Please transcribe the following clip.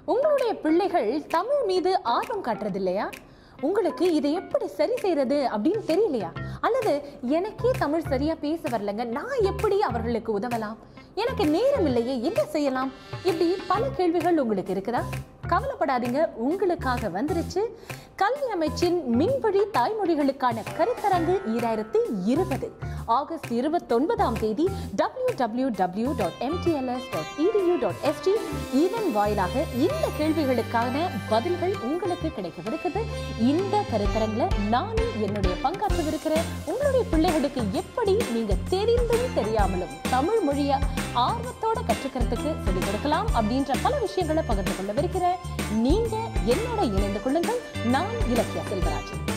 உங்களுடைய பிள்ளைகள் தமிழ் மீது ஆர்வம் காட்டுறது இல்லையா உங்களுக்கு இதை எப்படி சரி செய்யறது அப்படின்னு தெரியலையா அல்லது எனக்கே தமிழ் சரியா பேச வரலங்க நான் எப்படி அவர்களுக்கு உதவலாம் எனக்கு நேரம் இல்லையே என்ன செய்யலாம் இப்படி பல கேள்விகள் உங்களுக்கு இருக்குதா கவலைப்படாதீங்க உங்களுக்காக வந்துருச்சு கல்வி அமைச்சின் மின்வழி தாய்மொழிகளுக்கான கருத்தரங்கு ஈராயிரத்தி இருபது ஆகஸ்ட் இருபத்தொன்பதாம் தேதி W W W dot MTLS dot edu dot ST இதன் வாயிலாக இந்த கேள்விகளுக்கான பதில்கள் உங்களுக்கு கிடைக்கவிருக்குது இந்த கருத்தரங்குல நானும் என்னுடைய பங்காற்றவிருக்கிறேன் உங்களுடைய பிள்ளைகளுக்கு எப்படி நீங்க தெரிந்தும் தெரியாமலும் தமிழ் மொழிய ஆர்வத்தோட கற்றுக்கிறதுக்கு சொல்லிக் கொடுக்கலாம் அப்படின்ற பல விஷயங்களை பகிர்ந்து கொள்ளவிருக்கிறேன் நீங்க என்னோட இணைந்து கொள்ளுங்கள் நான் இலக்கியா செல்வராஜன்